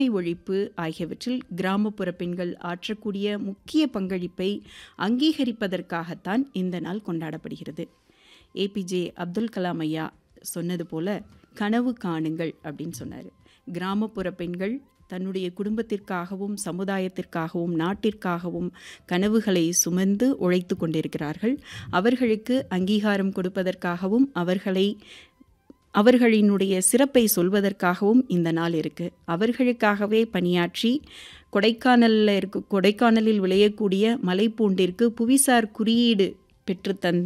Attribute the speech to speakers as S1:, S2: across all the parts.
S1: ஒழிப்பு ஆகியவற்றில் கிராமப்புற பெண்கள் ஆற்றக்கூடிய முக்கிய பங்களிப்பை அங்கீகரிப்பதற்காகத்தான் இந்த நாள் கொண்டாடப்படுகிறது ஏபிஜே அப்துல் கலாம் ஐயா சொன்னது போல கனவு காணுங்கள் அப்படின்னு சொன்னார் கிராமப்புற பெண்கள் தன்னுடைய குடும்பத்திற்காகவும் சமுதாயத்திற்காகவும் நாட்டிற்காகவும் கனவுகளை சுமந்து உழைத்து கொண்டிருக்கிறார்கள் அவர்களுக்கு அங்கீகாரம் கொடுப்பதற்காகவும் அவர்களை அவர்களினுடைய சிறப்பை சொல்வதற்காகவும் இந்த நாள் இருக்குது அவர்களுக்காகவே பணியாற்றி கொடைக்கானலில் இருக்க கொடைக்கானலில் விளையக்கூடிய மலைப்பூண்டிற்கு புவிசார் குறியீடு பெற்றுத்தந்த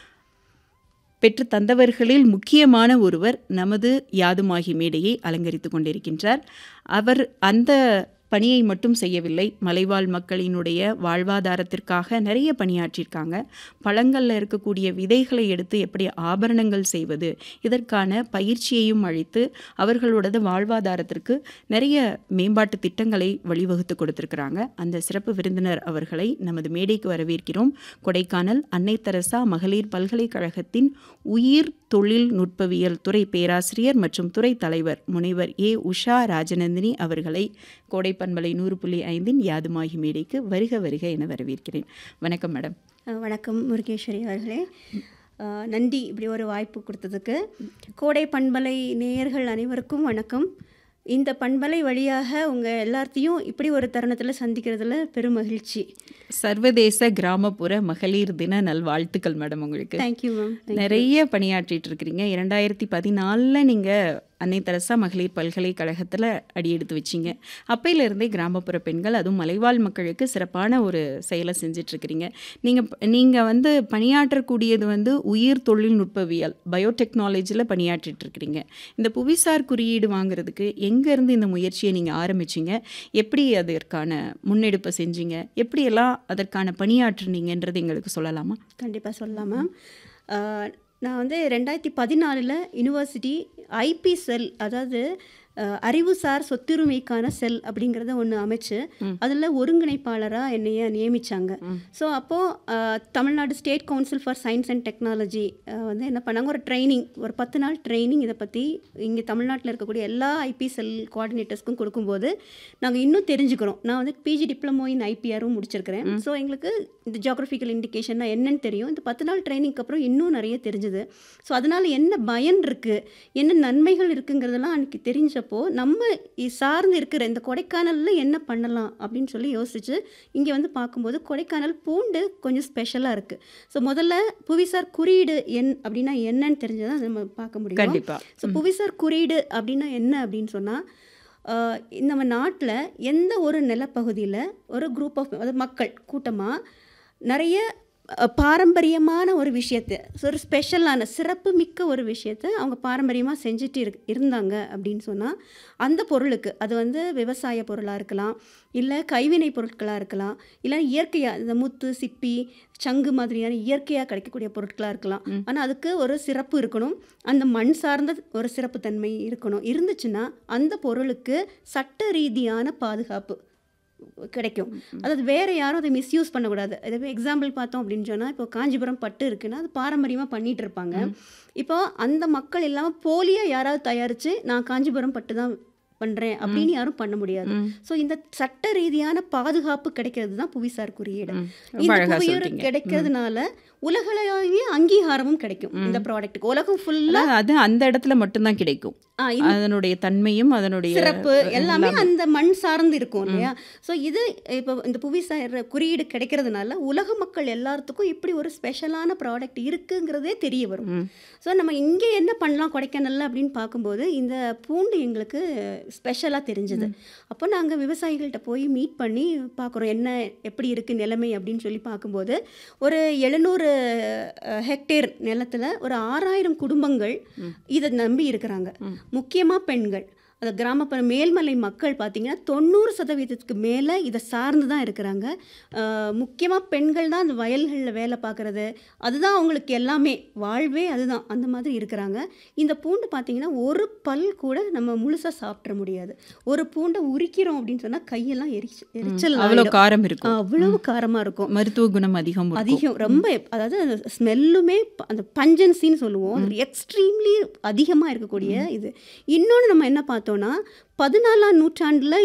S1: பெற்று தந்தவர்களில் முக்கியமான ஒருவர் நமது யாதுமாகி மேடையை அலங்கரித்து கொண்டிருக்கின்றார் அவர் அந்த பணியை மட்டும் செய்யவில்லை மலைவாழ் மக்களினுடைய வாழ்வாதாரத்திற்காக நிறைய பணியாற்றியிருக்காங்க பழங்களில் இருக்கக்கூடிய விதைகளை எடுத்து எப்படி ஆபரணங்கள் செய்வது இதற்கான பயிற்சியையும் அளித்து அவர்களோடது வாழ்வாதாரத்திற்கு நிறைய மேம்பாட்டு திட்டங்களை வழிவகுத்து கொடுத்துருக்குறாங்க அந்த சிறப்பு விருந்தினர் அவர்களை நமது மேடைக்கு வரவேற்கிறோம் கொடைக்கானல் அன்னை தெரசா மகளிர் பல்கலைக்கழகத்தின் உயிர் தொழில் நுட்பவியல் துறை பேராசிரியர் மற்றும் துறை தலைவர் முனைவர் ஏ உஷா ராஜநந்தினி அவர்களை கோடை பண்பலை நூறு புள்ளி ஐந்தின் யாதுமாகி மேடைக்கு வருக வருக என வரவேற்கிறேன் வணக்கம் மேடம்
S2: அஹ் வணக்கம் முருகேஸ்வரி அவர்களே அஹ் நன்றி இப்படி ஒரு வாய்ப்பு கொடுத்ததுக்கு கோடை பண்பலை நேயர்கள் அனைவருக்கும் வணக்கம் இந்த பண்பலை வழியாக உங்கள் எல்லாத்தையும் இப்படி ஒரு தருணத்தில் சந்திக்கிறதுல பெரும் மகிழ்ச்சி
S1: சர்வதேச கிராமப்புற மகளிர் தின நல்வாழ்த்துக்கள் மேடம் உங்களுக்கு
S2: தேங்க்யூ மேம்
S1: நிறைய பணியாற்றிட்டு இருக்கிறீங்க இரண்டாயிரத்தி பதினாலில் நீங்கள் அன்னை தெரசா மகளிர் பல்கலைக்கழகத்தில் அடியெடுத்து வச்சிங்க அப்பையிலிருந்தே கிராமப்புற பெண்கள் அதுவும் மலைவாழ் மக்களுக்கு சிறப்பான ஒரு செயலை செஞ்சிட்ருக்கிறீங்க நீங்கள் நீங்கள் வந்து பணியாற்றக்கூடியது வந்து உயிர் தொழில்நுட்பவியல் பயோடெக்னாலஜியில் பணியாற்றிட்டு இருக்கிறீங்க இந்த புவிசார் குறியீடு வாங்குறதுக்கு எங்கேருந்து இந்த முயற்சியை நீங்கள் ஆரம்பிச்சிங்க எப்படி அதற்கான முன்னெடுப்பை செஞ்சீங்க எப்படியெல்லாம் அதற்கான பணியாற்றுனீங்கன்றது எங்களுக்கு சொல்லலாமா
S2: கண்டிப்பாக சொல்லலாம் மேம் அஹ் நான் வந்து ரெண்டாயிரத்தி பதினாலில் யூனிவர்சிட்டி ஐபி செல் அதாவது அஹ், அறிவுசார் சொத்துரிமைக்கான செல் அப்படிங்கிறத ஒன்று அமைச்சு அதில் ஒருங்கிணைப்பாளராக என்னைய நியமித்தாங்க ஸோ அப்போது Tamil Nadu state council for science and technology வந்து என்ன பண்ணாங்க ஒரு ட்ரைனிங் ஒரு பத்து நாள் ட்ரைனிங் இதை பற்றி இங்கே தமிழ்நாட்டில் இருக்கக்கூடிய எல்லா ஐபி செல் கோஆர்டினேட்டர்ஸ்க்கும் கொடுக்கும்போது நாங்கள் இன்னும் தெரிஞ்சுக்கிறோம் நான் வந்து பிஜி டிப்ளமோ இன் ஐபிஆரும் முடிச்சிருக்கிறேன் ஸோ எங்களுக்கு இந்த ஜியாகிரபிக்கல் இண்டிகேஷன்னா என்னன்னு தெரியும் இந்த பத்து நாள் ட்ரைனிங்க்கு அப்புறம் இன்னும் நிறைய தெரிஞ்சுது ஸோ அதனால் என்ன பயன் இருக்குது என்ன நன்மைகள் இருக்குங்கிறதெல்லாம் அன்றைக்கி தெரிஞ்சப்போ நம்ம இ- சார்ந்து இருக்கிற இந்த கொடைக்கானலில் என்ன பண்ணலாம் அப்படின்னு சொல்லி யோசிச்சு இங்கே வந்து பார்க்கும்போது கொடைக்கானல் பூண்டு கொஞ்சம் ஸ்பெஷலாக இருக்குது ஸோ முதல்ல புவிசார் குறியீடு என் அப்படின்னா என்னன்னு தெரிஞ்சதான் நம்ம பார்க்க முடியும்
S1: கண்டிப்பாக
S2: ஸோ புவிசார் குறியீடு அப்படின்னா என்ன அப்படின்னு சொன்னால் நம்ம நாட்டில் எந்த ஒரு நிலப்பகுதியில் ஒரு குரூப் ஆஃப் அதாவது மக்கள் கூட்டமாக நிறைய அஹ், பாரம்பரியமான ஒரு விஷயத்தை so ஒரு ஸ்பெஷலான சிறப்பு மிக்க ஒரு விஷயத்தை அவங்க பாரம்பரியமாக செஞ்சுட்டு இரு இருந்தாங்க அப்படின்னு சொன்னால் அந்த பொருளுக்கு அது வந்து விவசாய பொருளாக இருக்கலாம் இல்லை கைவினை பொருட்களாக இருக்கலாம் இல்லை இயற்கையாக இந்த முத்து சிப்பி சங்கு மாதிரியான இயற்கையாக கிடைக்கக்கூடிய பொருட்களாக இருக்கலாம் ஆனால் அதுக்கு ஒரு சிறப்பு இருக்கணும் அந்த மண் சார்ந்த ஒரு சிறப்புத்தன்மை இருக்கணும் இருந்துச்சுன்னா அந்த பொருளுக்கு சட்ட ரீதியான பாதுகாப்பு கிடைக்கும் அதாவது வேற யாரும் அதை மிஸ்யூஸ் பண்ணக்கூடாது இதே எக்ஸாம்பிள் பார்த்தோம் அப்படின்னு சொன்னால் இப்போ காஞ்சிபுரம் பட்டு இருக்குன்னா அது பாரம்பரியமாக பண்ணிட்டு இருப்பாங்க இப்போ அந்த மக்கள் இல்லாமல் போலியாக யாராவது தயாரித்து நான் காஞ்சிபுரம் பட்டு தான் பண்ணுறேன் அப்படின்னு யாரும் பண்ண முடியாது ஸோ இந்த சட்ட ரீதியான பாதுகாப்பு கிடைக்கிறது தான் புவிசார் குறியீடு
S1: ரொம்ப
S2: இந்த
S1: அழகா
S2: புவியூர்
S1: சொல்றீங்க.
S2: கிடைக்கிறதுனால உலகளாவிய அங்கீகாரமும் கிடைக்கும் இந்த ப்ராடக்ட்டுக்கு உலகம் ஃபுல்லாக
S1: அது அந்த இடத்துல மட்டும்தான் கிடைக்கும் அதனுடைய தன்மையும் அதனுடைய
S2: சிறப்பு எல்லாமே அந்த மண் சார்ந்து இருக்கும் இல்லையா ஸோ இது இப்போ இந்த புவிசார் குறியீடு கிடைக்கிறதுனால உலக மக்கள் எல்லாத்துக்கும் இப்படி ஒரு ஸ்பெஷலான ப்ராடக்ட் இருக்குங்கிறதே தெரிய வரும் ஸோ நம்ம இங்கே என்ன பண்ணலாம் கொடைக்கானல்ல அப்படின்னு பார்க்கும்போது இந்த பூண்டு எங்களுக்கு ஸ்பெஷலாக தெரிஞ்சது அப்போ நாங்கள் விவசாயிகள்கிட்ட போய் மீட் பண்ணி பார்க்குறோம் என்ன எப்படி இருக்குது நிலைமை அப்படின்னு சொல்லி பார்க்கும்போது ஒரு எழுநூறு ஹெக்டேர் நிலத்தில் ஒரு ஆறாயிரம் குடும்பங்கள் இதை நம்பி இருக்கிறாங்க முக்கியமாக பெண்கள் அந்த கிராமப்புற மேல்மலை மக்கள் பார்த்தீங்கன்னா தொண்ணூறு சதவீதத்துக்கு மேலே இதை சார்ந்து தான் இருக்கிறாங்க முக்கியமாக பெண்கள் தான் அந்த வயல்களில் வேலை பார்க்குறது அதுதான் அவங்களுக்கு எல்லாமே வாழ்வே அதுதான் அந்த மாதிரி இருக்கிறாங்க இந்த பூண்டு பார்த்தீங்கன்னா ஒரு பல் கூட நம்ம முழுசாக சாப்பிட்ற முடியாது ஒரு பூண்டை உரிக்கிறோம் அப்படின்னு சொன்னால் கையெல்லாம் எரிச்சு எரிச்சல்
S1: அவ்வளோ
S2: ஆயிடும்.
S1: காரம் இருக்கும்
S2: அவ்வளவு காரமாக இருக்கும்
S1: மருத்துவ குணம் அதிகம் இருக்கும்.
S2: அதிகம் ரொம்ப அதாவது அந்த ஸ்மெல்லுமே அந்த பஞ்சன்சின்னு சொல்லுவோம் எக்ஸ்ட்ரீம்லி அதிகமாக இருக்கக்கூடிய இது இன்னொன்று நம்ம என்ன பார்த்தோம்னா பதினாலாம் நூற்றாண்டில்